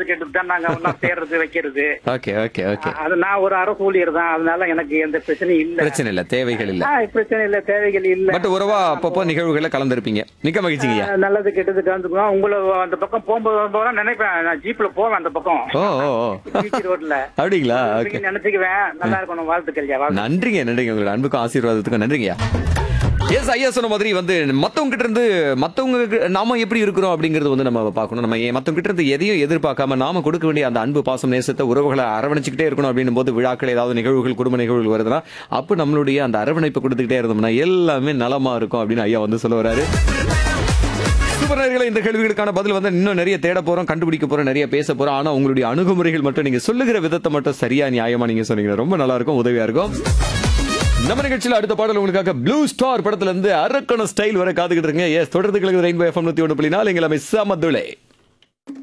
கேட்டு தான் நாங்க ஒன்னா சேர்றது வைக்கிறது ஓகே ஓகே ஓகே அது நான் ஒரு அரசு ஊழியர் தான் அதனால எனக்கு எந்த பிரச்சனையும் இல்ல பிரச்சனை இல்ல தேவைகள் இல்ல ஆ, பிரச்சனை இல்ல தேவைகள் இல்ல பட் உறவா அப்பப்போ நிகழ்வுகளை கலந்துருப்பீங்க மிக்க மகிழ்ச்சிங்கய்யா ஆ, நல்லது கெட்டது கலந்துக்குவோம் உங்களை அந்த பக்கம் போகும்போது வரும்போது நினைப்பேன் நான் ஜீப்ல போவேன் அந்த பக்கம் ஓ ஓ ஓ பீச் ரோட்ல அப்படிங்களா ஓகே நினைச்சுக்குவேன் நல்லா இருக்கணும் வாழ்த்துக்கள் ஐயா, வாழ்த்துக்கள் நன்றிங்க நன்றிங்க உங்களோட அன்புக்கும் ஆசீர்வாதத்துக்கும் நன்றிங்கய்யா எஸ் ஐயா சொன்ன மாதிரி வந்து மத்தவங்க கிட்ட இருந்து மத்தவங்க கிட்ட- நாம எப்படி இருக்கிறோம் அப்படிங்கறது வந்து நம்ம பார்க்கணும் நம்ம ஏன் மத்தவங்க கிட்ட இருந்து எதையும் எதிர்பார்க்காம நாம கொடுக்க வேண்டிய அந்த அன்பு பாசம் நேசத்தை உறவுகளை அரவணைச்சுக்கிட்டே இருக்கணும் அப்படின்னும் போது விழாக்கள் ஏதாவது நிகழ்வுகள் குடும்ப நிகழ்வுகள் வருதுன்னா அப்ப நம்மளுடைய அந்த அரவணைப்பை கொடுத்துக்கிட்டே இருந்தோம்னா எல்லாமே நலமா இருக்கும் அப்படின்னு ஐயா வந்து சொல்ல வராரு சூப்பர் நேயர்களே, இந்த கேள்விகளுக்கான பதில் வந்து இன்னும் நிறைய தேட போறோம் கண்டுபிடிக்க போறோம் நிறைய பேச போறோம் ஆனா உங்களுடைய அணுகுமுறைகள் மட்டும் நீங்க சொல்லுகிற விதத்தை மட்டும் சரியா நியாயமா நீங்க சொன்னீங்க ரொம்ப நல்லா இருக்கும் உதவியா இருக்கும் நம்ம நிகழ்ச்சியில அடுத்த பாடல் உங்களுக்காக ப்ளூ ஸ்டார் படத்துல இருந்து அரக்கண ஸ்டைல் வர காத்துக்கிட்டு இருக்கீங்க எஸ் தொடர்ந்து கிழக்கு ரெயின்போ எஃப்எம் நூத்தி ஒன்று புள்ளி நாலு எங்களை மிஸ் அமதுலை